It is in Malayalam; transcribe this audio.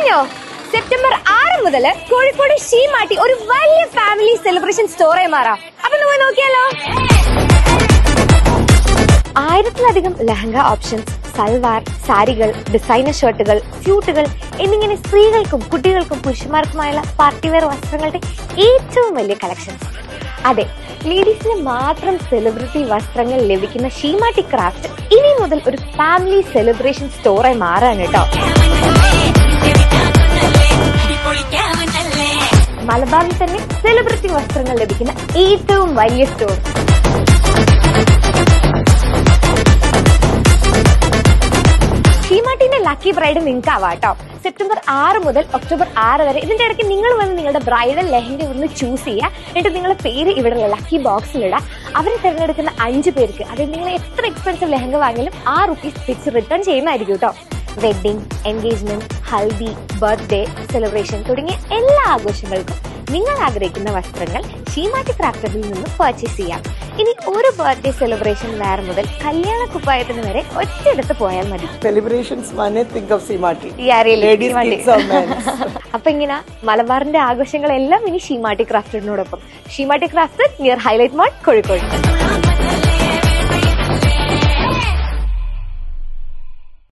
അറിഞ്ഞോ സെപ്റ്റംബർ ആറ് മുതൽ കോഴിക്കോട് ഷീമാട്ടി ഒരു വലിയ ഫാമിലി സെലിബ്രേഷൻ സ്റ്റോറായി മാറാം അപ്പൊ നമ്മൾ നോക്കിയാലോ ആയിരത്തിലധികം ലഹങ്ക ഓപ്ഷൻസ് സൽവാർ സാരികൾ ഡിസൈനർ ഷർട്ടുകൾ സ്യൂട്ടുകൾ എന്നിങ്ങനെ സ്ത്രീകൾക്കും കുട്ടികൾക്കും പുരുഷന്മാർക്കുമായുള്ള പാർട്ടി വെയർ വസ്ത്രങ്ങളുടെ ഏറ്റവും വലിയ കളക്ഷൻസ് അതെ ലേഡീസിന് മാത്രം സെലിബ്രിറ്റി വസ്ത്രങ്ങൾ ലഭിക്കുന്ന ഷീമാട്ടി ക്രാഫ്റ്റ് ഇനി മുതൽ ഒരു ഫാമിലി സെലിബ്രേഷൻ സ്റ്റോറായി മാറാണ് കേട്ടോ മലബാറിൽ തന്നെ സെലിബ്രിറ്റി വസ്ത്രങ്ങൾ ലഭിക്കുന്ന ഏറ്റവും വലിയ സ്റ്റോർ ഷീമാട്ടിന്റെ ലക്കി ബ്രൈഡ് നിങ്ങൾക്ക് ആവാട്ടോ സെപ്റ്റംബർ ആറ് മുതൽ ഒക്ടോബർ ആറ് വരെ ഇതിന്റെ ഇടയ്ക്ക് നിങ്ങൾ വന്ന് നിങ്ങളുടെ ബ്രൈഡൽ ലെഹങ്ക ഒന്ന് ചൂസ് ചെയ്യുക എന്നിട്ട് നിങ്ങളുടെ പേര് ഇവിടെയുള്ള ലക്കി ബോക്സിലിടുക അവരെ തിരഞ്ഞെടുക്കുന്ന അഞ്ച് പേർക്ക് അതായത് നിങ്ങൾ എത്ര എക്സ്പെൻസീവ് ലെഹങ്ക വാങ്ങിയാലും ആ റുപ്പീസ് തിരിച്ച് റിട്ടേൺ ചെയ്യുന്നതായിരിക്കും കേട്ടോ wedding engagement haldi birthday celebration തുടങ്ങിയ എല്ലാ ആഘോഷങ്ങൾക്കും നിങ്ങൾ ആഗ്രഹിക്കുന്ന വസ്ത്രങ്ങൾ ഷീമാറ്റി ക്രാഫ്റ്റബിൽ നിന്ന് പർച്ചേസ് ചെയ്യാം ഇനി ഒരു ബർത്ത്ഡേ സെലിബ്രേഷൻ വേറെ മുതൽ കല്യാണ കുപ്പായത്തിന് വരെ ഒറ്റയെടുത്ത് പോയാൽ മതി Celebrations money, think of Simati. Yeah, really, Ladies, Simati. kids or men. അപ്പൊ ഇങ്ങനെ മലബാറിന്റെ ആഘോഷങ്ങളെല്ലാം ഇനി ഷീമാട്ടി ക്രാഫ്റ്റിനോടൊപ്പം Seematti craft near Highlight Mall Kozhikode